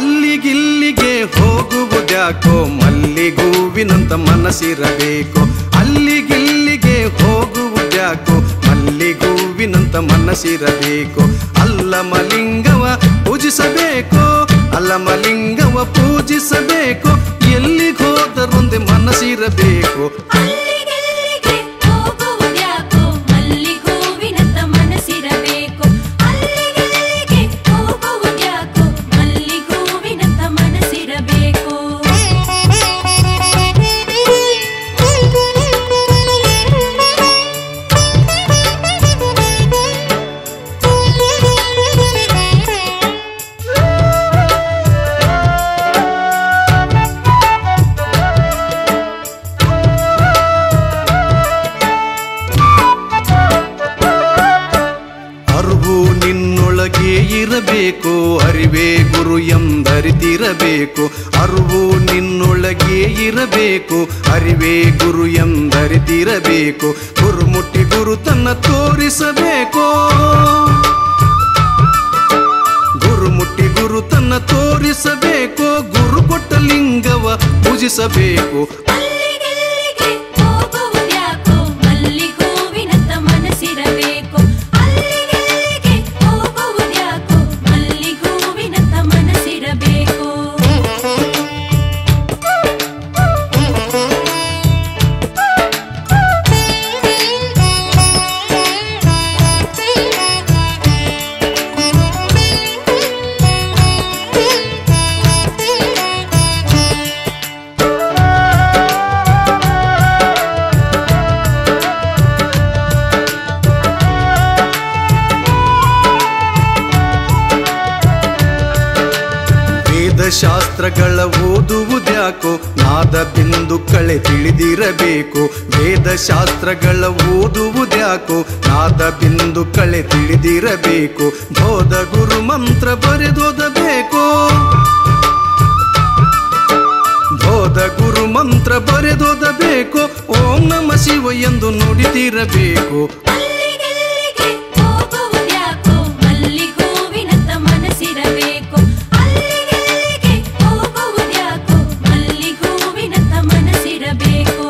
ಅಲ್ಲಿಗಿಲ್ಲಿಗೆ ಹೋಗುವುದ್ಯಾಕೋ ಮಲ್ಲಿಗೂವಿನಂತ ಮನಸ್ಸಿರಬೇಕು ಅಲ್ಲಿಗಿಲ್ಲಿಗೆ ಹೋಗುವುದ್ಯಾಕೋ ಮಲ್ಲಿಗೂವಿನಂತ ಮನಸ್ಸಿರಬೇಕು ಅಲ್ಲಮಲಿಂಗವ ಪೂಜಿಸಬೇಕು ಅಲ್ಲಮಲಿಂಗವ ಪೂಜಿಸಬೇಕು ಎಲ್ಲಿಗೋದರೊಂದೆ ಮನಸ್ಸಿರಬೇಕು ಅಲ್ಲಿಗೆಲ್ಲಿಗೆ ಹೋಗುವುದ್ಯಾಕೋ ಮಲ್ಲಿಗೂವಿನಂತ ಮನಸ್ಸಿರಬೇಕು ಅಲ್ಲಿಗೆಲ್ಲಿಗೆ ಹೋಗುವುದ್ಯಾಕೋ ಮಲ್ಲಿಗೂವಿನಂತ ಮನಸ್ಸಿರಬೇಕು ಅರಿವು ನಿನ್ನೊಳಗೆ ಇರಬೇಕು ಅರಿವೇ ಗುರು ಎಂದರಿತಿರಬೇಕು ಅರಿವು ನಿನ್ನೊಳಗೆ ಇರಬೇಕು ಅರಿವೇ ಗುರು ಎಂದರಿತಿರಬೇಕು ಗುರುಮುಟ್ಟಿ ಗುರು ತನ್ನ ತೋರಿಸಬೇಕು ಗುರುಮುಟ್ಟಿ ಗುರು ತನ್ನ ತೋರಿಸಬೇಕು ಗುರು ಕೊಟ್ಟ ಲಿಂಗವ ಪೂಜಿಸಬೇಕು ಅಲ್ಲಿಗೆಲ್ಲಿಗೆ ಹೋಗುವುದ್ಯಾಕೋ ಮಲ್ಲಿಗೂವಿನಂತ ಮನಸ್ಸಿರಬೇಕು ಅಲ್ಲಿಗೆಲ್ಲಿಗೆ ಹೋಗುವುದ್ಯಾಕೋ ಮಲ್ಲಿಗೂವಿನಂತ ಮನಸ್ಸಿರಬೇಕು ವೇದಶಾಸ್ತ್ರಗಳ ಓದುವುದ್ಯಾಕೋ ನಾದ ಬಿಂದು ಕಳೆ ತಿಳಿದಿರಬೇಕು ವೇದಶಾಸ್ತ್ರಗಳ ಓದುವುದ್ಯಾಕೋ ನಾದ ಬಿಂದು ಕಳೆ ತಿಳಿದಿರಬೇಕು ಬೋಧ ಗುರು ಮಂತ್ರ ಬರೆದೋದಬೇಕು ಬೋಧ ಗುರು ಮಂತ್ರ ಬರೆದೋದಬೇಕು ಓಂ ನಮ ಶಿವ ಎಂದು ನುಡಿದಿರಬೇಕು ಅಲ್ಲಿಗೆಲ್ಲಿಗೆ ಹೋಗುವುದ್ಯಾಕೋ ಮಲ್ಲಿಗೂವಿನಂತ ಮನಸ್ಸಿರಬೇಕು ಅಲ್ಲಿಗೆಲ್ಲಿಗೆ ಹೋಗುವುದ್ಯಾಕೋ ಮಲ್ಲಿಗೂವಿನಂತ ಮನಸ್ಸಿರಬೇಕು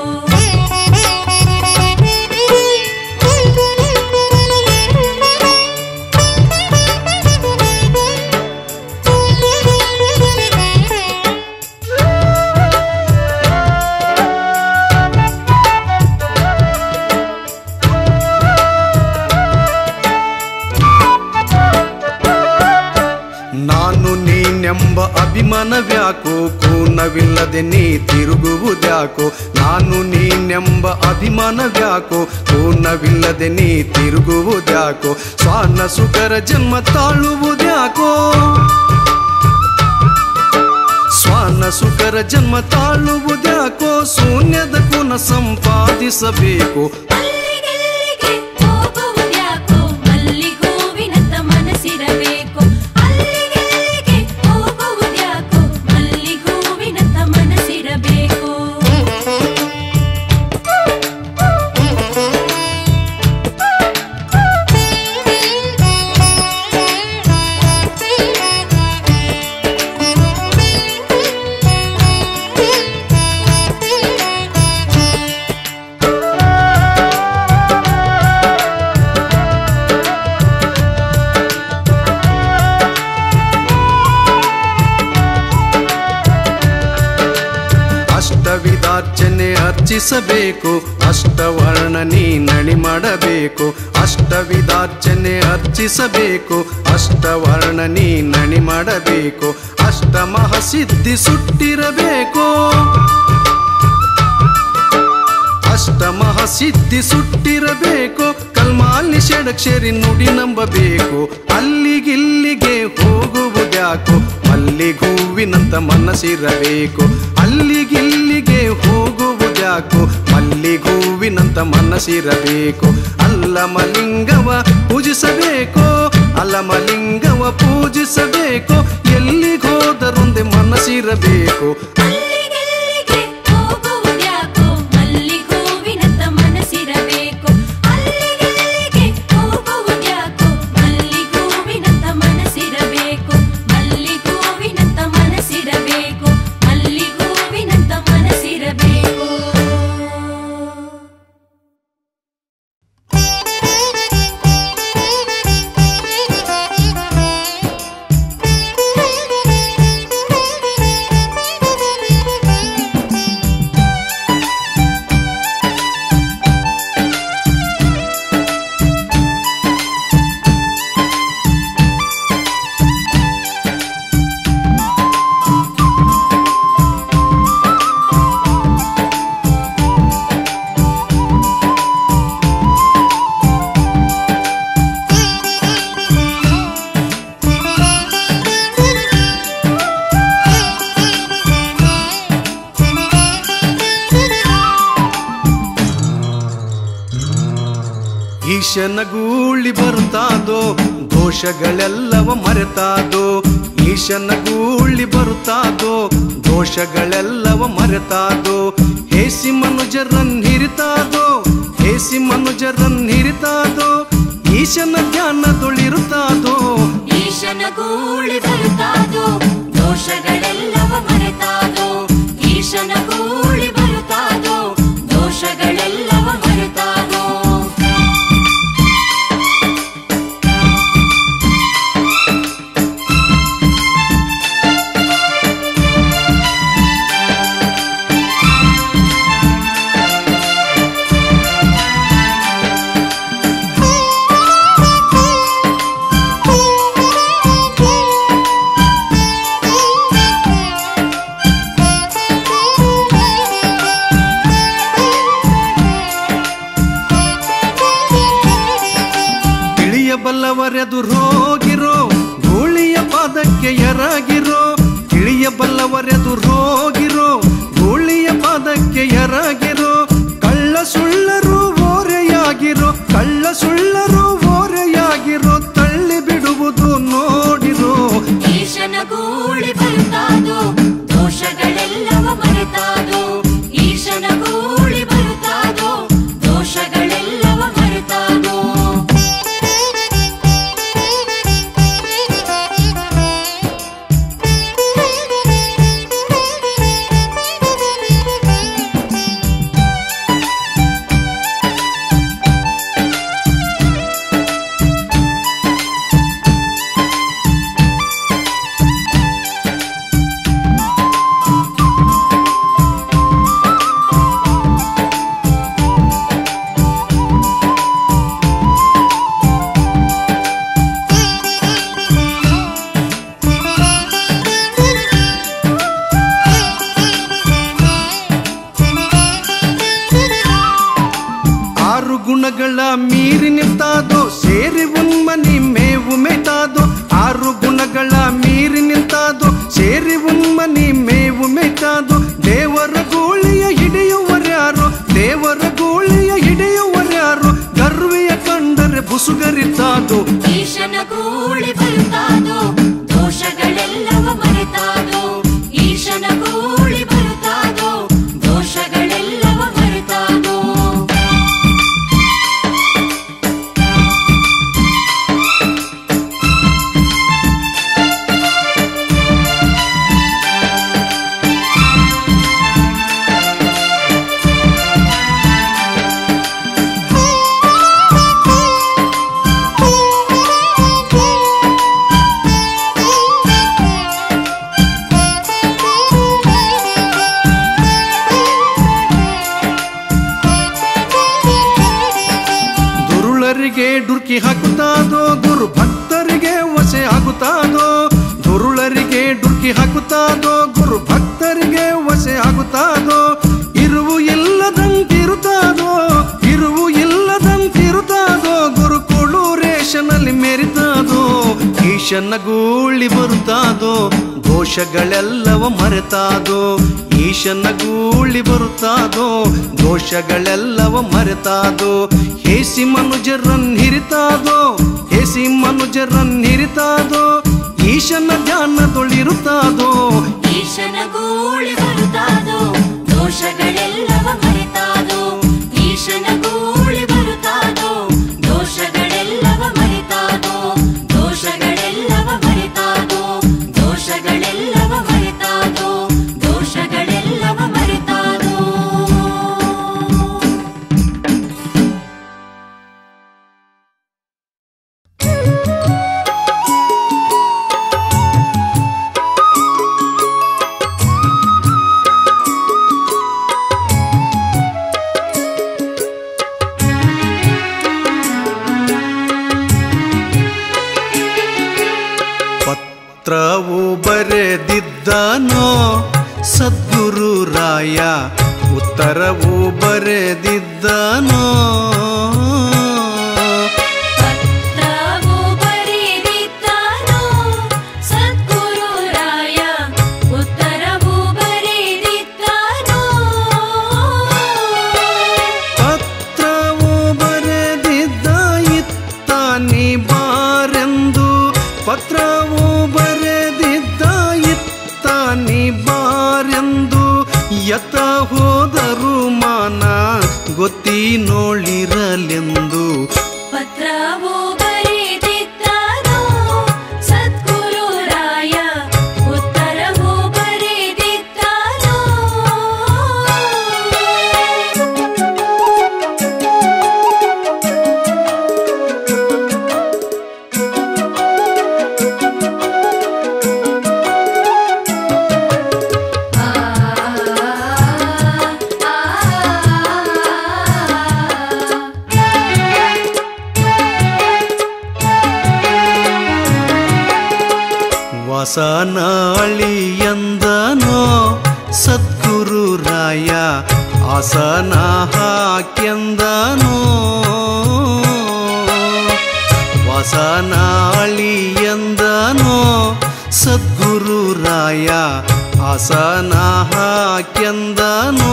ನಾನು ನೀನೆಂಬ ಅಭಿಮಾನವ್ಯಾಕೋ ಕೂನವಿಲ್ಲದೆ ನೀ ತಿರುಗುವುದ್ಯಾಕೋ ನಾನು ನೀನೆಂಬ ಅಭಿಮಾನವ್ಯಾಕೋ ಕೂನವಿಲ್ಲದೆ ನೀ ತಿರುಗುವುದ್ಯಾಕೋ ಸ್ವಾನ ಸುಖರ ಜನ್ಮ ತಾಳುವುದ್ಯಾಕೋ ಸ್ವಾನ ಸುಖರ ಜನ್ಮ ತಾಳುವುದ್ಯಾಕೋ ಶೂನ್ಯದ ಕುನ ಸಂಪಾದಿಸಬೇಕು ಅಲ್ಲಿಗೆಲ್ಲಿಗೆ ಹೋಗುವುದ್ಯಾಕೋ ಮಲ್ಲಿಗೂವಿನಂತ ಮನಸ್ಸಿರಬೇಕು ಅಲ್ಲಿಗೆಲ್ಲಿಗೆ ಹೋಗುವುದ್ಯಾಕೋ ಮಲ್ಲಿಗೂವಿನಂತ ಮನಸ್ಸಿರಬೇಕು ಅಷ್ಟವಿಧಾರ್ಚನೆ ಅರ್ಚಿಸಬೇಕು ಅಷ್ಟವರ್ಣ ನೀ ನಳಿ ಮಾಡಬೇಕು ಅಷ್ಟವಿಧಾರ್ಚನೆ ಅರ್ಚಿಸಬೇಕು ಅಷ್ಟವರ್ಣ ನೀ ನಳಿ ಮಾಡಬೇಕು ಅಷ್ಟಮಹ ಸಿದ್ಧಿ ಸುಟ್ಟಿರಬೇಕು ಅಷ್ಟಮಹ ಸಿದ್ಧಿ ಸುಟ್ಟಿರಬೇಕು ಕಲ್ಮಾಲಿ ಷಡಕ್ಷರಿ ನುಡಿ ನಂಬಬೇಕು ಅಲ್ಲಿಗಿಲ್ಲಿಗೆ ಹೋಗುವುದ್ಯಾಕೋ ಮಲ್ಲಿಗೂವಿನಂತ ಮನಸ್ಸಿರಬೇಕು ಅಲ್ಲಿಗಿಲ್ಲಿಗೆ ಹೋಗುವುದ್ಯಾಕೋ ಮಲ್ಲಿಗೂವಿನಂತ ಮನಸ್ಸಿರಬೇಕು ಅಲ್ಲಮಲಿಂಗವ ಪೂಜಿಸಬೇಕು ಅಲ್ಲಮಲಿಂಗವ ಪೂಜಿಸಬೇಕು ಎಲ್ಲಿಗೋದರೊಂದೆ ಮನಸ್ಸಿರಬೇಕು ಅಲ್ಲಿಗೆಲ್ಲಿಗೆ ಹೋಗುವುದ್ಯಾಕೋ ಮಲ್ಲಿಗೂವಿನಂತ ಮನಸ್ಸಿರಬೇಕು ಅಲ್ಲಿಗೆಲ್ಲಿಗೆ ಹೋಗುವುದ್ಯಾಕೋ ಮಲ್ಲಿಗೂವಿನಂತ ಮನಸ್ಸಿರಬೇಕು ಮಲ್ಲಿಗೂವಿನಂತ ಮನಸ್ಸಿರಬೇಕು ಈಶನ ಗೂಳಿ ಬರುತ್ತಾದೋ ದೋಷಗಳೆಲ್ಲವ ಮರೆತಾದೋ ಈಶನ ಗೂಳಿ ಬರುತ್ತಾದೋ ದೋಷಗಳೆಲ್ಲವ ಮರೆತಾದೋ ಹೇಸಿ ಮನುಜರನ್ ಹಿರಿತಾದೋ ಹೇಸಿ ಮನುಜರನ್ ಹಿರಿತಾದೋ ಈಶನ ಧ್ಯಾನದೊಳಿರುತ್ತಾದೋ ಈಶನ ಗೂಳಿ ಬರುತ್ತಾದೋ ದೋಷಗಳೆಲ್ಲವ ಮರೆತಾದೋ ಈಶನ ಗೂಳಿ ಬರುತ್ತಾದೋ ದೋಷಗಳೆಲ್ಲವ ಮರೆತಾದೋ ತಿಳಿಯಬಲ್ಲವರೆದುರೋಗಿರೋ ಗೂಳಿಯ ಪಾದಕ್ಕೆ ಎರಗಿರೋ ತಿಳಿಯಬಲ್ಲವರೆದುರೋಗಿರೋ ಗೂಳಿಯ ಪಾದಕ್ಕೆ ಎರಗಿರೋ ಕಳ್ಳ ಸುಳ್ಳರು ಓರೆಯಾಗಿರೋ ಕಳ್ಳ ಸುಳ್ಳರು ಓರೆಯಾಗಿರೋ ತಳ್ಳಿ ಬಿಡುವುದು ನೋಡಿರೋ ಈಶನ ಗೂಳಿ ಬರುತ್ತಾದೋ ದೋಷಗಳೆಲ್ಲವ ಮರೆತಾದೋ ಈಶನ ಗೂಳಿ ಬರುತ್ತಾದೋ ದೋಷಗಳೆಲ್ಲವ ಮರೆತಾದೋ ಆರು ಗುಣಗಳ ಮೀರಿ ನಿಂತಾದೋ ಸೇರಿ ಉನ್ಮನಿ ಮೇವು ಮೇಯ್ತಾದೋ ಆರು ಗುಣಗಳ ಮೀರಿ ನಿಂತಾದೋ ಸೇರಿ ಉನ್ಮನಿ ಮೇವು ಮೇಯ್ತಾದೋ ದೇವರ ಗೋಳಿಯ ಹಿಡಿಯುವರ್ಯಾರು ದೇವರ ಗೋಳಿಯ ಹಿಡಿಯುವರ್ಯಾರು ಗರ್ವಿಯ ಕಂಡರೆ ಬುಸುಗರಿತಾದೋ ಈಶನ ಗೂಳಿ ಬರುತ್ತಾದೋ ದೋಷಗಳೆಲ್ಲವ ಮರೆತಾದೋ ಈಶನ ಗೂಳಿ ಬರುತ್ತಾದೋ ದೋಷಗಳೆಲ್ಲವ ಮರೆತಾದೋ ದುರುಳರಿಗೆ ಡುರ್ಕಿ ಹಾಕುತ್ತಾದೋ ಗುರು ಭಕ್ತರಿಗೆ ವಸೆ ಆಗುತ್ತಾದೋ ದುರುಳರಿಗೆ ಡುರ್ಕಿ ಹಾಕುತ್ತಾದೋ ಗುರು ಭಕ್ತರಿಗೆ ವಸೆ ಆಗುತ್ತಾದೋ ಇರುವು ಇಲ್ಲದಂತಿರುತ್ತಾದೋ ಇರುವು ಇಲ್ಲದಂತಿರುತ್ತಾದೋ ಗುರುಕುಳು ರೇಷನಲ್ಲಿ ಮೆರಿತಾದೋ ಈಶನ ಗೂಳಿ ಬರುತ್ತಾದೋ ದೋಷಗಳೆಲ್ಲವ ಮರೆತಾದೋ ಈಶನ ಗೂಳಿ ಬರುತ್ತಾದೋ ದೋಷಗಳೆಲ್ಲವ ಮರೆತಾದೋ ಹೇಸಿ ಮನುಜರನ್ ಹಿರಿತಾದೋ ಹೇಸಿ ಮನುಜರನ್ ಹಿರಿತಾದೋ ಈಶನ ಧ್ಯಾನದೊಳಿರುತ್ತಾದೋ ಈಶನ ಗೂಳಿ ಬರುತ್ತಾದೋ ದೋಷಗಳೆಲ್ಲವ ಮರೆತಾದೋ ಈಶನ ಗೂಳಿ ಬರುತ್ತಾದೋ ದೋಷಗಳೆಲ್ಲವ ಮರೆತಾದೋ ದೋಷಗಳೆಲ್ಲವ ಮರೆತಾದೋ ದೋಷಗಳೆಲ್ಲವ ಮರೆತಾದೋ ದೋಷಗಳೆಲ್ಲವ ಮರೆತಾದೋ ಪತ್ರವು ಬರೆದಿದ್ದನೋ ಸದ್ಗುರು ರಾಯ ಉತ್ತರವು ಬರೆದಿದ್ದನೋ ಪತ್ರವು ಬರೆದಿದ್ದಾನೋ ಸದ್ಗುರು ರಾಯ ಉತ್ತರವು ಬರೆದಿದ್ದಾನೋ ಪತ್ರವು ಬರೆದಿದ್ದ ಎತ್ತ ಹೋದರು ಮಾನ ಗೊತ್ತಿ ನೋಳಿರಲೆಂದು ಪತ್ರವು ಬರೆದಿದ್ದಾನೋ ಸದ್ಗುರು ರಾಯ ಉತ್ತರವು ಬರೆದಿದ್ದಾನೋ ಆ ವಸನಾಳಿಯಂದನೋ ಸದ್ಗುರು ರಾಯ ಆಸನ ಹಾಕ್ಯಂದನೋ ವಸನಾಳಿಯಂದನೋ ಸದ್ಗುರು ರಾಯ ಆಸನ ಹಾಕ್ಯಂದನೋ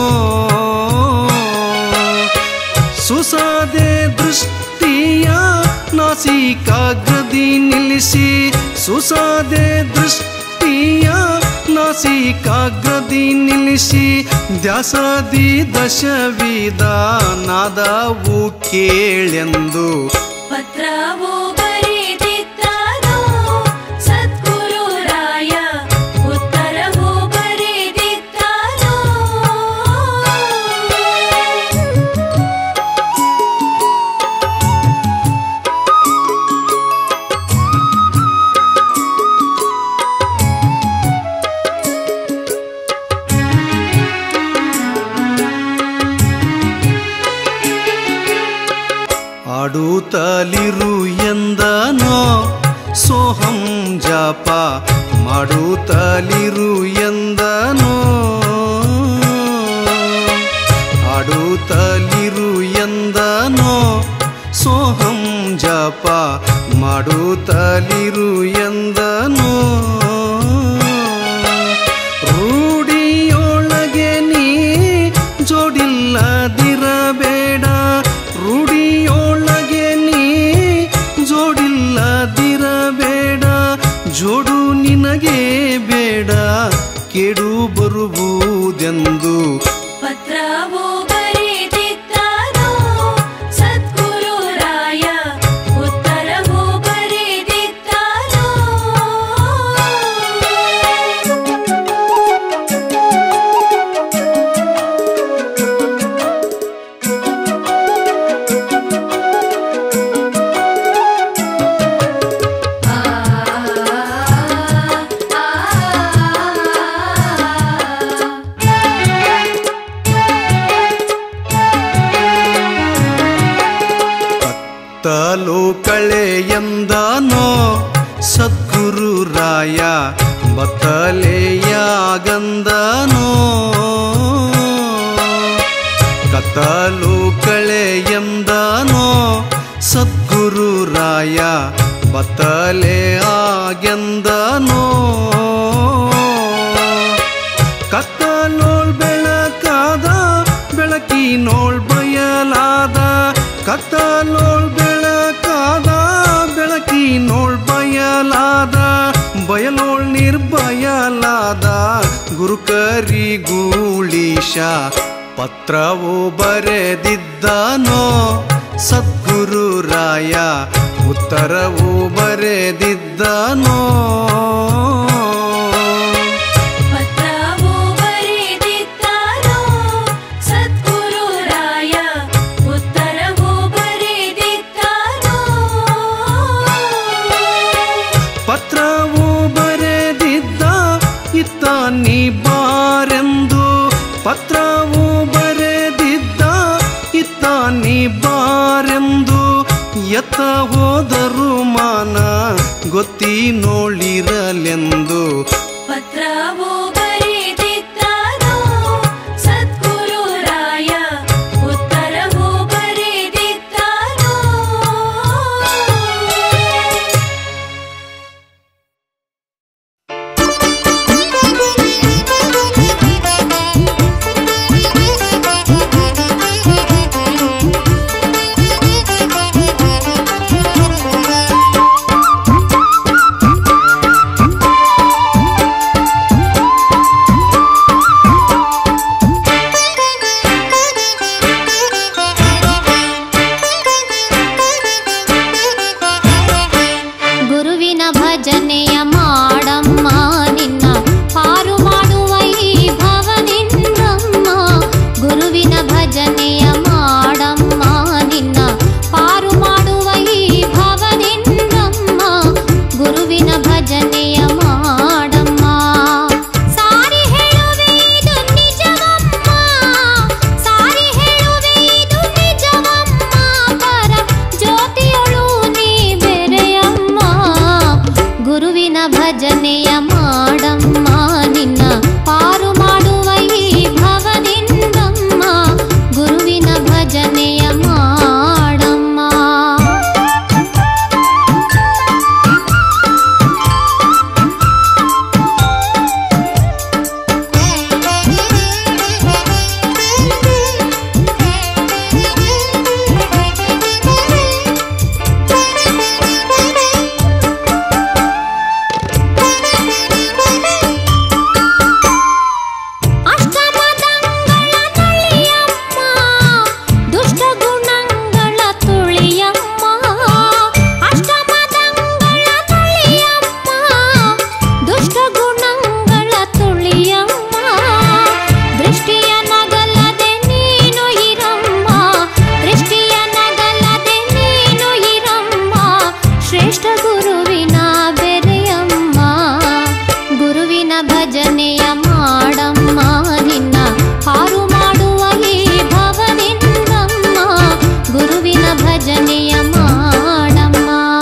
ಸುಸಾದೆ ದೃಷ್ಟಿಯ ನಾಸಿಕಾಗ್ರದಿ ನಿಲ್ಲಿಸಿ ಸುಸಾದೆ ದೃಷ್ಟಿಯ ನಾಸಿಕಾಗ್ರದಿ ನಿಲ್ಲಿಸಿ ದ್ಯಾಸದಿ ದಶವಿಧ ನಾದವು ಕೇಳೆಂದು ಪತ್ರವು ಬರೆದಿದ್ದಾನೋ ಸದ್ಗುರು ರಾಯ ಉತ್ತರವು ಬರೆದಿದ್ದಾನೋ ಆಡುತ್ತಲಿರು ಎಂದನೋ ಸೋಹಂ ಜಪ ಮಾಡುತ್ತಲಿರು ಎಂದನೋ ಆಡುತ್ತಲಿರು ಎಂದನೋ ಸೋಹಂ ಜಪ ಮಾಡುತ್ತಲಿರು ಎಂದನೋ ರೂಢಿಯೊಳಗೆ ನೀ ಜೋಡಿಲ್ಲದಿರಬೇಡ ರೂಢಿಯೊಳಗೆ ನೀ ಜೋಡಿಲ್ಲದಿರಬೇಡ ಜೋಡು ನಿನಗೆ ಬೇಡ ಕೆಡು ಬರುವುದೆಂದು ಪತ್ರವು ಬರೆದಿದ್ದಾನೋ ಸದ್ಗುರು ರಾಯ ಉತ್ತರವು ಬರೆದಿದ್ದಾನೋ ಆ ಕತ್ತಲು ಕಳೆಯಂದನೋ ಸದ್ಗುರು ರಾಯ ಬತ್ತಲೆಯಾಗಂದನೋ ಕತ್ತಲು ಕಳೆಯಂದನೋ ಸದ್ಗುರು ರಾಯ ಬತ್ತಲೆ ಆಗ್ಯಂದನೋ ಕತ್ತಲೋಳ್ ಬೆಳಕಾದ ಬೆಳಕಿನೋಳ್ ಬಯಲಾದ ಕತ್ತಲೋಳ್ ಬೆಳಕಾದ ಬೆಳಕಿನೋಳ್ ಬಯಲಾದ ಬಯಲೋಳ್ ನಿರ್ಬಯಲಾದ ಗುರುಕರಿ ಗೂಳೀಶ ಪತ್ರವು ಬರೆದಿದ್ದಾನೋ ಸದ್ಗುರು ರಾಯ ಉತ್ತರವು ಬರೆದಿದ್ದಾನೋ ಪತ್ರವು ಬರೆದಿದ್ದಾನೋ ಸದ್ಗುರು ರಾಯ ಉತ್ತರವು ಬರೆದಿದ್ದಾನೋ ಪತ್ರವು ಬರೆದಿದ್ದ ಇತ್ತ ನೀ ಬಾರೆಂದು ಪತ್ರವು ಬರೆದಿದ್ದ ಇತ್ತ ನೀ ಬಾರೆಂದು ಎತ್ತ ಹೋದರು ಮಾನ ಗೊತ್ತಿ ನೋಳಿರಲೆಂದು ಪತ್ರವು ಬರೆದಿದ್ದಾನೋ ಸದ್ಗುರು ರಾಯ ಉತ್ತರವು ಬರೆದಿದ್ದಾನೋ Thank ಭಜನೆಯ ಮಾಡಮ್ಮ ನಿನ್ನ ಹಾರು ಮಾಡುವ ಈ ಭವದಿಂದಮ್ಮ ಗುರುವಿನ ಭಜನೆಯ ಮಾಡಮ್ಮ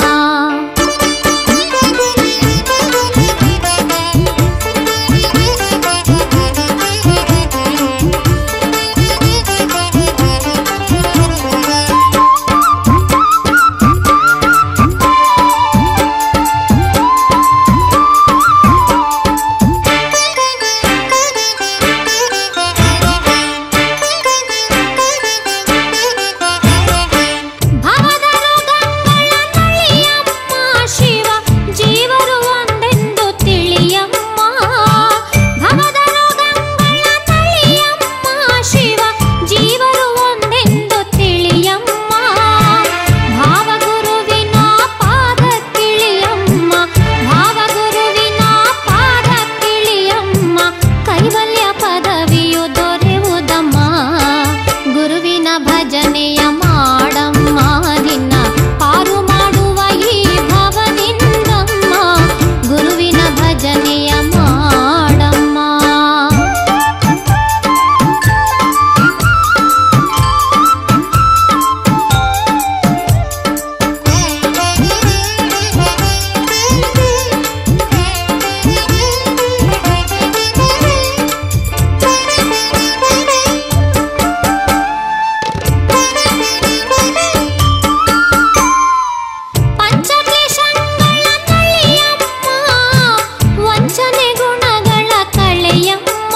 ಭವದರು ಗಂಗಳ ನಳಿಯಮ್ಮ ಶಿವ ಜೀವರು ಒಂದೆಂದು ತಿಳಿಯಮ್ಮ ಭವದರು ಗಂಗಳ ನಳಿಯಮ್ಮ ಶಿವ ಜೀವರು ಒಂದೆಂದು ತಿಳಿಯಮ್ಮ ಭಾವಗುರುವಿನ ಪಾದ ಕಿಳಿಯಮ್ಮ ಭಾವಗುರುವಿನ ಪಾದ ಕಿಳಿಯಮ್ಮ ಕೈವಲ್ಯ ಪದವಿಯು ದೊರೆಯುವುದಮ್ಮ ಗುರುವಿನ ಭಜನೆಯ ಮಾಡಮ್ಮ ನಿನ್ನ ಪಾರು ಮಾಡುವ ಈ ಭವದಿಂದಮ್ಮ ಗುರುವಿನ ಭಜನೆಯ ಮಾಡಮ್ಮ ಪಂಚಕ್ಲೇಶಗಳ ನಳಿಯಮ್ಮ ವಂಚನೆ ಗುಣಗಳ ಕಳೆಯಮ್ಮ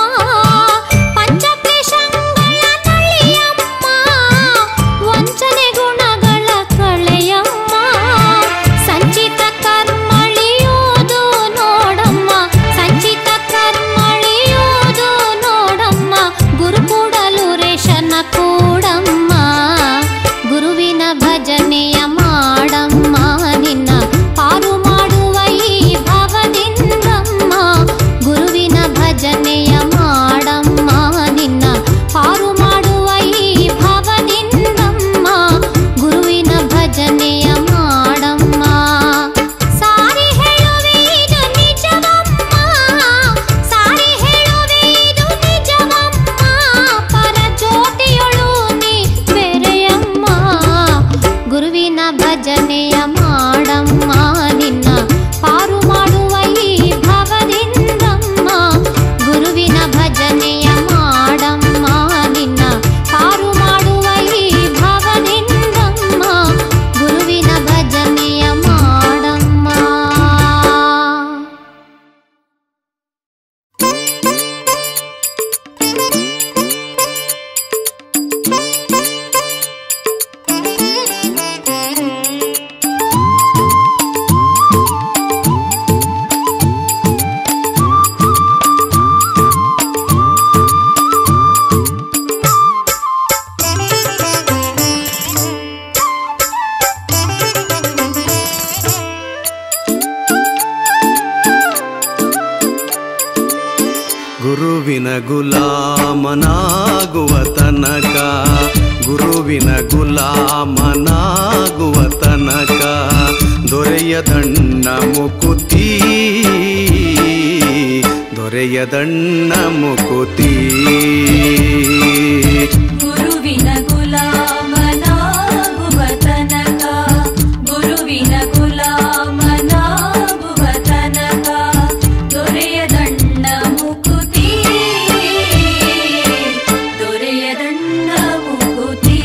ಪಂಚಕ್ಲೇಶಗಳ ನಳಿಯಮ್ಮ ವಂಚನೆ ಗುಣಗಳ ಕಳೆಯಮ್ಮ ಸಂಚಿತ ಕರ್ಮಳಿಯೋದು ನೋಡಮ್ಮ ಸಂಚಿತ ಕರ್ಮಳಿಯೋದು ನೋಡಮ್ಮ ಗುರು ಕೂಡಲು ರೇಷನ ಕೂಡಮ್ಮ ಗುರುವಿನ ಭಜನೆಯ ಮಾಡಮ್ಮ ನಿನ್ನ ಪಾರು ಮಾಡುವ ಈ ಭವದಿಂದಮ್ಮ ಗುರುವಿನ ಭಜನೆಯ ಮಾಡಮ್ಮ ನಿನ್ನ ಪಾರು ಮಾಡುವ ಈ ಭವದಿಂದಮ್ಮ ಗುರುವಿನ ಭಜನೆಯ ಮಾಡಮ್ಮ ಸಾರಿ ಹೇಳುವೆ ಇದು ನಿಜವಮ್ಮ ಸಾರಿ ಹೇಳುವೆ ಇದು ನಿಜವಮ್ಮ ಪರಜ್ಯೋತಿಯೊಳು ನೀ ಬೆರೆಯಮ್ಮ ಗುರುವಿನ ಭಜನೆಯ ಮಾಡಮ್ಮ ನಿನ್ನ ಪಾರು ಮಾಡುವ ಈ ಭವದಿಂದಮ್ಮ ಗುರುವಿನ ಭಜನೆಯ ಮಾಡಮ್ಮ ನಿನ್ನ ಪಾರು ಮಾಡುವ ಈ ಭವದಿಂದಮ್ಮ ಗುರುವಿನ ಭಜನೆಯ ಮಾಡಮ್ಮ ಗುರುವಿನ ಗುಲಾಮನಾಗುವ ತನಕ ಗುರುವಿನ ಗುಲಾಮನಾಗುವ ತನಕ ದೊರೆಯದಣ್ಣ ಮುಕುತಿ ದೊರೆಯದಣ್ಣ ಮುಕುತಿ ಗುರುವಿನ ಗುಲಾಮನಾಗುವ ತನಕ ಗುರುವಿನ ಗುಲಾಮನಾಗುವ ತನಕ ದೊರೆಯದಣ್ಣ ಮುಕುತಿ ದೊರೆಯದಣ್ಣ ಮುಕುತಿ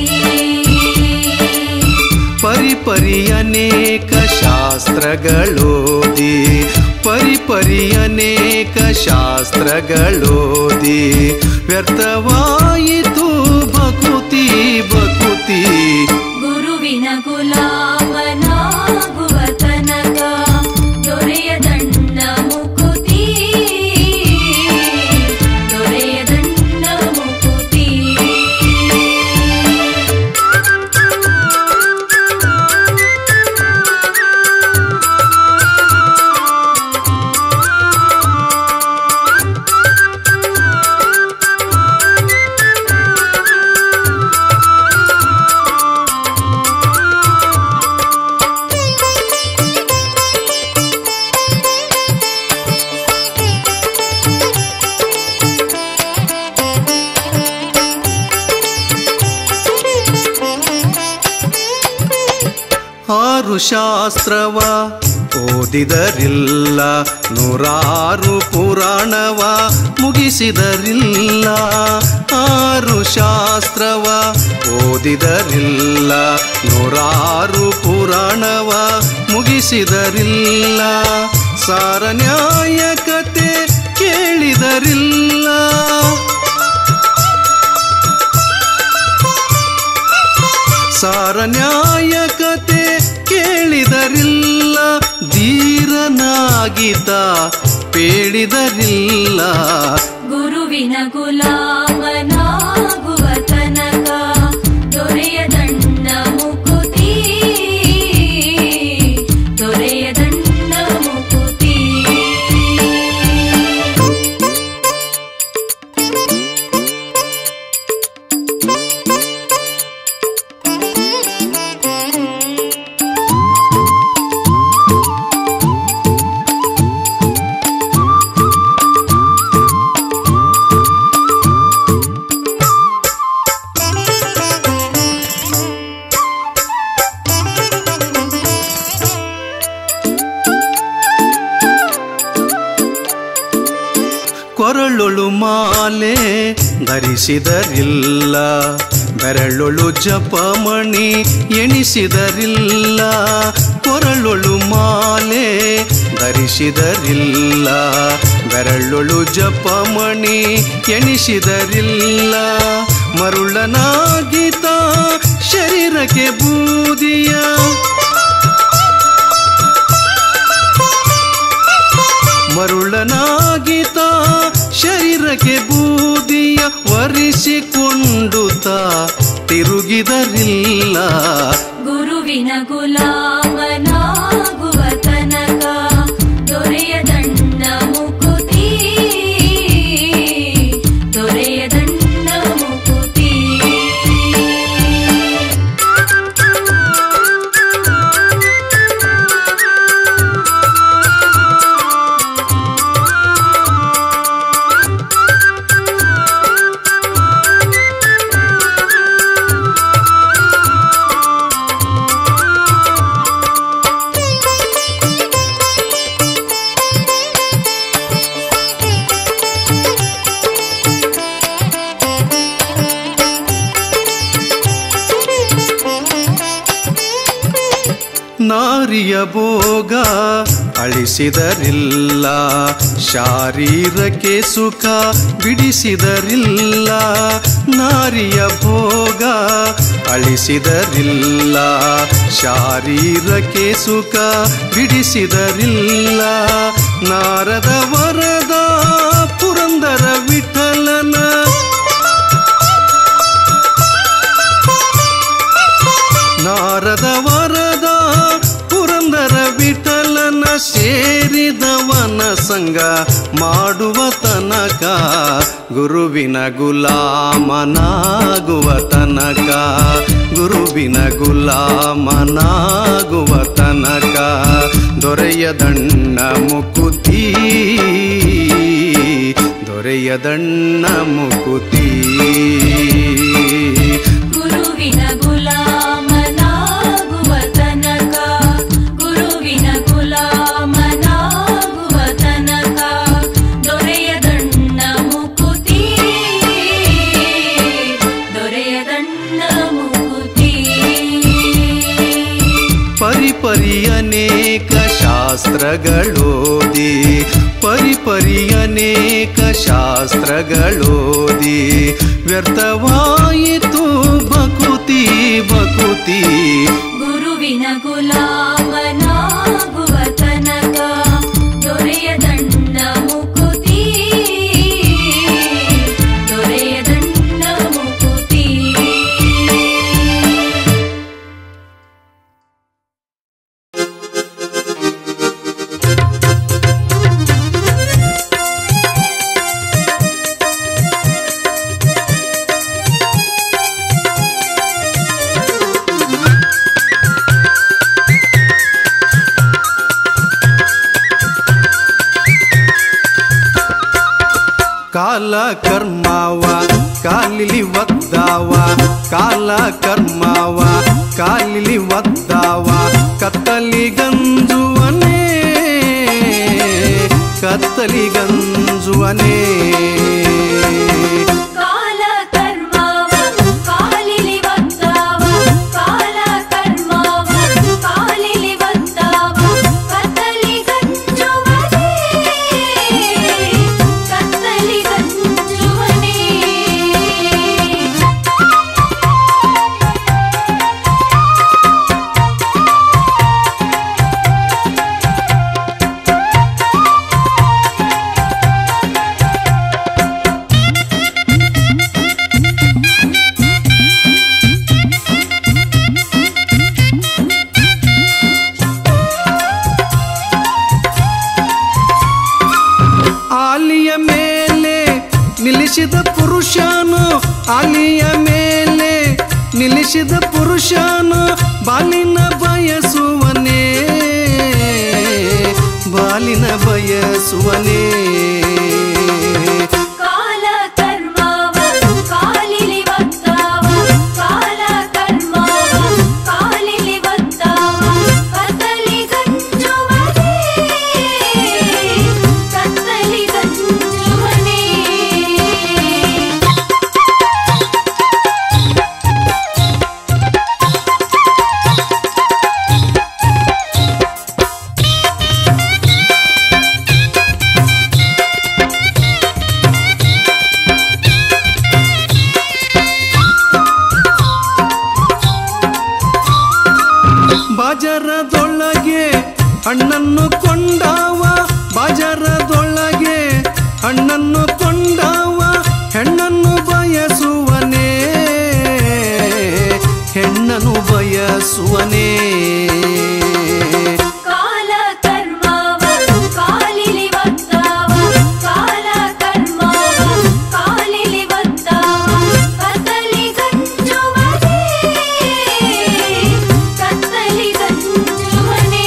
ಪರಿಪರಿ ಅನೇಕ ಶಾಸ್ತ್ರಗಳೋದಿ ಪರಿಪರಿ ಅನೇಕ ಶಾಸ್ತ್ರಗಳೋದಿ ವ್ಯರ್ಥವಾಯಿತು ಭಕುತಿ ಭಕುತಿ ಗುರುವಿನ ಗುಲಾಮನಾಗುವ ತನಕ ದೊರೆಯದಣ್ಣ ಮುಕುತಿ ದೊರೆಯದಣ್ಣ ಮುಕುತಿ ಆರು ಶಾಸ್ತ್ರವ ಓದಿದರಿಲ್ಲ ನೂರಾರು ಪುರಾಣವ ಮುಗಿಸಿದರಿಲ್ಲ ಆರು ಶಾಸ್ತ್ರವ ಓದಿದರಿಲ್ಲ ನೂರಾರು ಪುರಾಣವ ಮುಗಿಸಿದರಿಲ್ಲ ಸಾರ ನ್ಯಾಯಕತೆ ಕೇಳಿದರಿಲ್ಲ ಸಾರ ನ್ಯಾಯಕತೆ ಕೇಳಿದರಿಲ್ಲ ಧೀರನಾಗಿದ್ದ ಪೇಳಿದರಿಲ್ಲ ಗುರುವಿನ ಗುಲಾಮನಾಗುವ ತನಕ ದೊರೆಯದಣ್ಣ ಮುಕುತಿ ದೊರೆಯದಣ್ಣ ಮುಕುತಿ ಕೊರಳೊಳು ಮಾಲೆ ಧರಿಸಿದರಿಲ್ಲ ಬೆರಳೊಳು ಜಪಮಣಿ ಎಣಿಸಿದರಿಲ್ಲ ಕೊರಳೊಳು ಮಾಲೆ ಧರಿಸಿದರಿಲ್ಲ ಬೆರಳೊಳು ಜಪಮಣಿ ಎಣಿಸಿದರಿಲ್ಲ ಮರುಳನಾಗಿತ ಶರೀರಕ್ಕೆ ಬೂದಿಯ ಮರುಳನಾಗಿತ ಶರೀರಕ್ಕೆ ಬೂದಿಯ ವರಿಸಿಕೊಂಡು ತಾ ತಿರುಗಿದರಿಲ್ಲ ಗುರುವಿನ ಗುಲಾಮನಾಗುವ ತನಕ ದೊರೆಯದಣ್ಣ ಮುಕುತಿ ದೊರೆಯದಣ್ಣ ಮುಕುತಿ ನಾರಿಯ ಭೋಗ ಅಳಿಸಿದರಿಲ್ಲ ಶಾರೀರಕ್ಕೆ ಸುಖ ಬಿಡಿಸಿದರಿಲ್ಲ ನಾರಿಯ ಭೋಗ ಅಳಿಸಿದರಿಲ್ಲ ಶಾರೀರಕ್ಕೆ ಸುಖ ಬಿಡಿಸಿದರಿಲ್ಲ ನಾರದ ವರದ ಪುರಂದರ ವಿಠಲನ ನಾರದ ವರದ ಪುರಂದರ ವಿಠಲನ ಸೇರಿದವನ ಸಂಗ ಮಾಡುವ ತನಕ ಗುರುವಿನ ಗುಲಾಮನಾಗುವ ತನಕ ಗುರುವಿನ ಗುಲಾಮನಾಗುವ ತನಕ ದೊರೆಯದಣ್ಣ ಮುಕುತಿ ದೊರೆಯದಣ್ಣ ಮುಕುತಿ ಗುರುವಿನ ಗುಲಾಮನಾಗುವ ತನಕ ಗುರುವಿನ ಗುಲಾಮನಾಗುವ ತನಕ ದೊರೆಯದಣ್ಣ ಮುಕುತಿ ದೊರೆಯದಣ್ಣ ಮುಕುತಿ ಪರಿಪರಿ ಅನೇಕ ಶಾಸ್ತ್ರಗಳೋದಿ ಪರಿಪರಿ ಅನೇಕ ಶಾಸ್ತ್ರಗಳೋದಿ ವ್ಯರ್ಥವಾಯಿತು ಬಕುತಿ ಬಕುತಿ ಗುರುವಿನ ಗುಲಾಮನಾಗುವ ತನಕ ದೊರೆಯದಣ್ಣ ಮುಕುತಿ ದೊರೆಯದಣ್ಣ ಮುಕುತಿ ಿ ಕಾಲ ಕರ್ಮವ ಕಾಲಿಲಿ ಒದ್ದಾವ ಕಾಲ ಕರ್ಮವ ಕಾಲಿಲಿ ಒದ್ದಾವ ಕತ್ತಲಿ ಗಂಜುವನೇ ಕತ್ತಲಿ ಗಂಜುವನೇ ಕಾಲ ಕರ್ಮವ ಕಾಲಿಲಿ ಒತ್ತಾವ ಕಾಲ ಕರ್ಮವ ಕಾಲಿಲಿ ಒತ್ತಾವ ಕತ್ತಲಿ ಗಂಜುವನೇ ಕತ್ತಲಿ ಗಂಜುವನೇ ಆಲಿಯ ಮೇಲೆ ನಿಲ್ಲಿಸಿದ ಪುರುಷನು ಆಲಿಯ ಮೇಲೆ ನಿಲ್ಲಿಸಿದ ಪುರುಷನು ಬಾಲಿನ ಬಯಸುವನೇ ಬಾಲಿನ ಬಯಸುವನೇ ಕಾಲ ಕರ್ಮವ ಕಾಲಿಲಿ ಒತ್ತಾವ ಕಾಲ ಕರ್ಮವ ಕಾಲಿಲಿ ಒತ್ತಾವ ಕತ್ತಲಿ ಗಂಜುವನೇ ಕತ್ತಲಿ ಗಂಜುವನೇ ಬಾಜರದೊಳಗೆ ಹಣ್ಣನ್ನು ಕೊಂಡಾವ ಬಾಜರದೊಳಗೆ ಹಣ್ಣನ್ನು ಕೊಂಡಾವ ಹೆಣ್ಣನ್ನು ಬಯಸುವನೇ ಹೆಣ್ಣನ್ನು ಬಯಸುವನೇ ಕಾಲ ಕರ್ಮವ ಕಾಲಿಲಿ ಒತ್ತಾವ ಕಾಲ ಕರ್ಮವ ಕಾಲಿಲಿ ಒತ್ತಾವ ಕತ್ತಲಿ ಗಂಜುವನೇ ಕತ್ತಲಿ ಗಂಜುವನೇ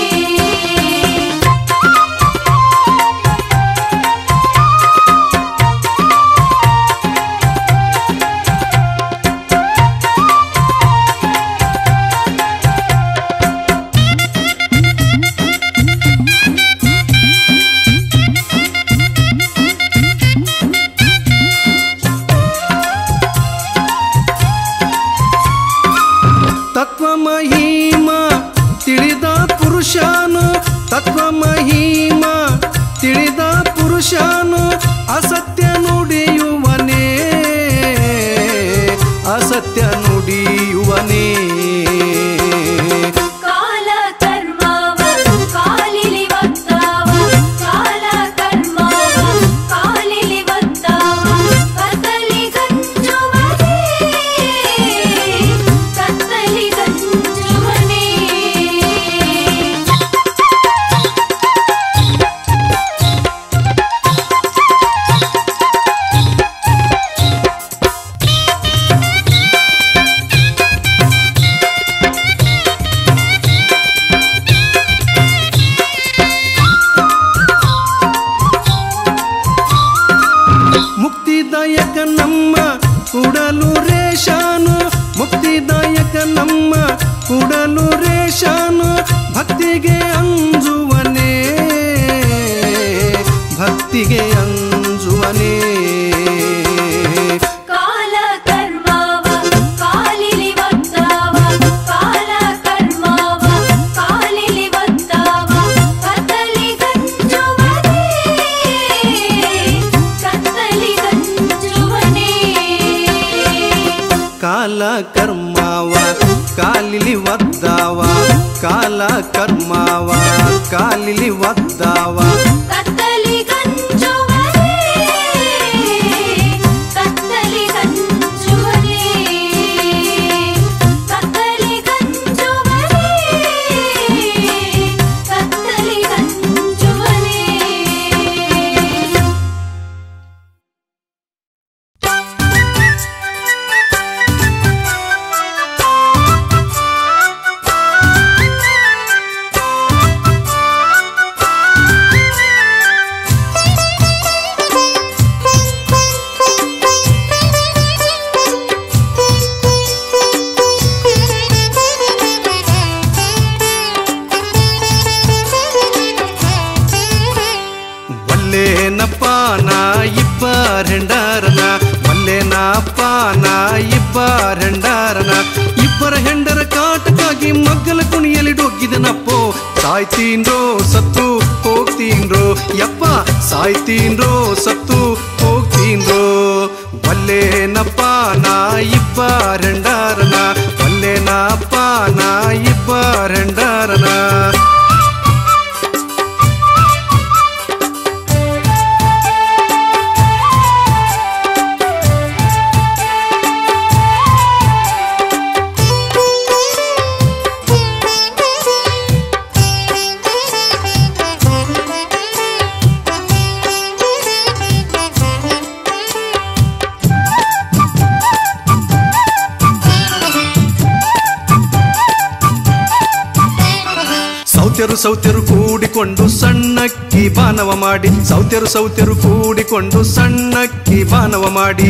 ತತ್ವ ಮಹಿಮ ತಿಳಿದ ಪುರುಷನು ತತ್ವ ಮಹಿಮ ತಿಳಿದ ಪುರುಷನು ಅಸತ್ಯ ನುಡಿಯುವನೇ ಅಸತ್ಯ ನುಡಿಯುವನೇ ಕಾಲ ಕರ್ಮವ ಕಾಲಿಲಿ ಒತ್ತಾವ ಕಾಲ ಕರ್ಮವ ಕಾಲಿಲಿ ಒತ್ತಾವ ಕತ್ತಲಿ ಗಂಜುವನೇ ಕತ್ತಲಿ ಗಂಜುವನೇ ಮುಕ್ತಿದಾಯಕ ನಮ್ಮ ಕೂಡಲು ರೇಷಾನು ಮುಕ್ತಿದಾಯಕ ನಮ್ಮ ಕೂಡಲು ರೇಷಾನು ಭಕ್ತಿಗೆ ಅಂಜುವನೇ ಭಕ್ತಿಗೆ ಅಂಜುವನೇ ಕಾಲ ಕರ್ಮವ ಕಾಲಿಲಿ ಒತ್ತಾವ ಕಾಲ ಕರ್ಮವ ಕಾಲಿಲಿ ಒತ್ತಾವ ಕತ್ತಲಿ ಗಂಜುವನೇ ಕತ್ತಲಿ ಗಂಜುವನೇ ಕಾಲ ಕರ್ಮವ ಕಾಲಿಲಿ ಒದ್ದಾವ ಕಾಲ ಕರ್ಮವ ಕಾಲಿಲಿ ಒದ್ದಾವ ಕತ್ತಲಿ ಗಂಜುವನೇ ಕತ್ತಲಿ ಗಂಜುವನೇ ಕತ್ತಲಿ ಗಂಜುವನೇ ಕತ್ತಲಿ ಗಂಜುವನೇ Thank ಇಬ್ಬರೆಂಡಾರನ ಮಲ್ಲೆನಪ್ಪ ನಾ ಇಬ್ಬರೆಂಡಾರನ ಇಬ್ಬರ ಹೆಂಡರ ಕಾಟಕ್ಕಾಗಿ ಮಗ್ಗಲ ಕುಣಿಯಲಿ ಡೊಗ್ಗಿದನಪ್ಪೋ ಸಾಯ್ತೀನ್ರೋ ಸತ್ತು ಹೋಗ್ತೀನ್ರೋ ಯಪ್ಪ ಸಾಯ್ತೀನ್ರೋ ಸತ್ತು ಹೋಗ್ತೀನ್ರೋ ಬಲ್ಲೇನಪ್ಪ ನಾ ಇಬ್ಬರೆಂಡಾರನ ಬಲ್ಲೇನಪ್ಪ ನಾ ಇಬ್ಬರೆಂಡಾರನ ಸೌತ್ಯರು ಸೌತ್ಯರು ಕೂಡಿಕೊಂಡು ಸಣ್ಣಕ್ಕಿ ಬಾನವ ಮಾಡಿ ಸೌತ್ಯರು ಸೌತ್ಯರು ಕೂಡಿಕೊಂಡು ಸಣ್ಣಕ್ಕಿ ಬಾನವ ಮಾಡಿ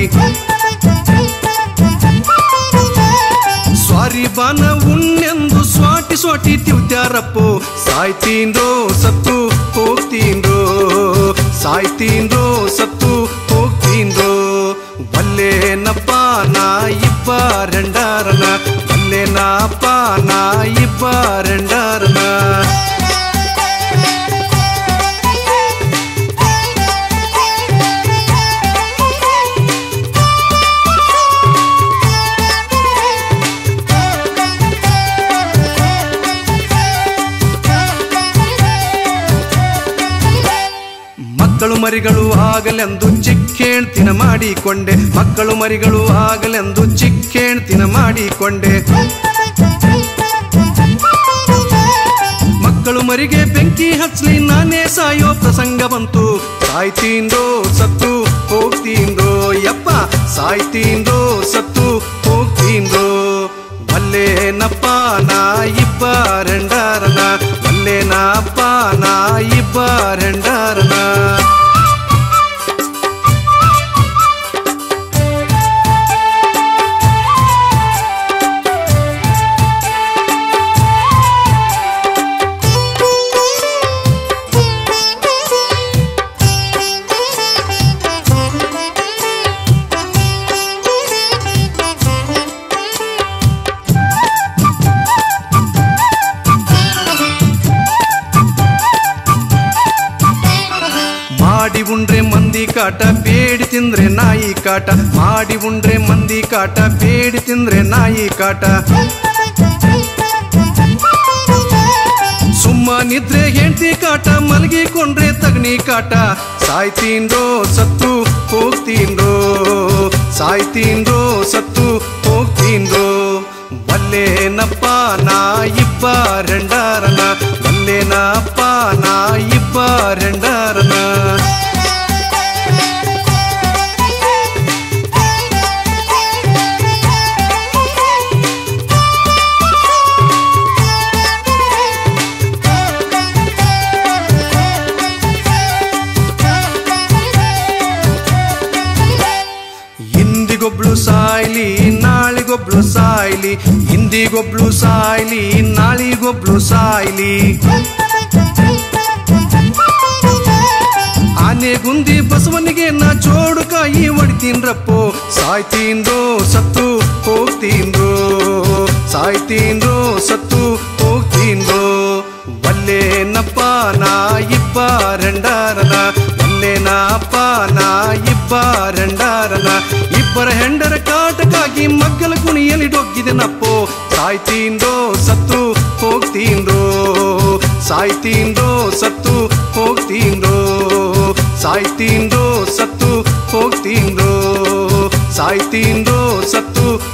ಸ್ವಾರಿ ಬಾನ ಉಣ್ಣೆಂದು ಸ್ವಾಟಿ ಸ್ವಾಟಿ ತಿವ್ತ್ಯಾರಪ್ಪೋ ಸಾಯ್ತೀನ್ರೋ ಸತ್ತು ಹೋಗ್ತೀನ್ರೋ ಸಾಯ್ತೀನ್ರೋ ಸತ್ತು ಹೋಗ್ತೀನ್ರೋ ಬಲ್ಲೇನಪ್ಪ ನಾ ಇಬ್ಬರೆಂಡಾರನ ಬಲ್ಲೇನಪ್ಪ ನಾ ಇಬ್ಬರೆಂಡಾರನ ಮಕ್ಕಳು ಮರಿಗಳು ಆಗಲೆಂದು ಚಿಕ್ಕೇಣ್ತಿನ ಮಾಡಿಕೊಂಡೆ ಮಕ್ಕಳು ಮರಿಗಳು ಆಗಲೆಂದು ಚಿಕ್ಕೇಣ್ತಿನ ಮಾಡಿಕೊಂಡೆ ಮಕ್ಕಳು ಮರಿಗೆ ಬೆಂಕಿ ಹಚ್ಚಲಿ ನಾನೇ ಸಾಯೋ ಪ್ರಸಂಗ ಬಂತು ಸಾಯ್ತೀನ್ರೋ ಸತ್ತು ಹೋಗ್ತೀನ್ರೋ ಯಪ್ಪ ಸಾಯ್ತೀನ್ರೋ ಸತ್ತು ಹೋಗ್ತೀನ್ರೋ ಬಲ್ಲೇನಪ್ಪ ನಾ ಇಬ್ಬರೆಂಡಾರನ ಬಲ್ಲೇನಪ್ಪ ನಾ ಇಬ್ಬರೆಂಡಾರನ ಮಾಡಿ ಉಂಡ್ರೆ ಮಂದಿ ಕಾಟ ಬೇಡಿ ತಿಂದ್ರೆ ನಾಯಿ ಕಾಟ ಮಾಡಿ ಉಂಡ್ರೆ ಮಂದಿ ಕಾಟ ಬೇಡಿ ತಿಂದ್ರೆ ನಾಯಿ ಕಾಟ ಸುಮ್ಮನಿದ್ರೆ ಹೆಂಡತಿ ಕಾಟ ಮಲಗಿಕೊಂಡ್ರೆ ತಗಣಿ ಕಾಟ ಸಾಯ್ತೀನ್ರೋ ಸತ್ತು ಹೋಗ್ತೀನ್ರೋ ಸಾಯ್ತೀನ್ರೋ ಸತ್ತು ಹೋಗ್ತೀನ್ರೋ ಬಲ್ಲೇನಪ್ಪ ನಾ ಇಬ್ಬರೆಂಡಾರನ ಬಲ್ಲೇನಪ್ಪ ನಾ ಇಬ್ಬರೆಂಡಾರನ ಇಂದಿಗೊಬ್ಳು ಸಾಯ್ಲಿ ನಾಳಿಗೊಬ್ಳು ಸಾಯ್ಲಿ ಇಂದಿಗೊಬ್ಳು ಸಾಯ್ಲಿ ನಾಳಿಗೊಬ್ಳು ಸಾಯ್ಲಿ ಆನೆ ಗುಂದಿ ಬಸವನಿಗೆ ನಾ ಜೋಡು ಕಾಯಿ ಹೊಡಿತೀನ್ರಪ್ಪೋ ಸಾಯ್ತೀನ್ರೋ ಸತ್ತು ಹೋಗ್ತೀನ್ರೋ ಸಾಯ್ತೀನ್ರೋ ಸತ್ತು ಹೋಗ್ತೀನ್ರೋ ಬಲ್ಲೇನಪ್ಪ ನಾ ಇಬ್ಬರೆಂಡಾರನ ಬಲ್ಲೇನಪ್ಪ ನಾ ಇಬ್ಬರೆಂಡಾರನ ಇಬ್ಬರ ಹೆಂಡರ ಕಾಟಕ್ಕಾಗಿ ಮಗ್ಗಲ ಕುಣಿಯಲಿ ಡೊಗ್ಗಿದೆನಪ್ಪೋ ಸಾಯ್ತೀನ್ರೋ ಸತ್ತು ಹೋಗ್ತೀನ್ರೋ ಸಾಯ್ತೀನ್ರೋ ಸತ್ತು ಹೋಗ್ತೀನ್ರೋ ಸಾಯ್ತೀನ್ರೋ ಸತ್ತು ಹೋಗ್ತೀನ್ರೋ ಸಾಯ್ತೀನ್ರೋ ಸತ್ತು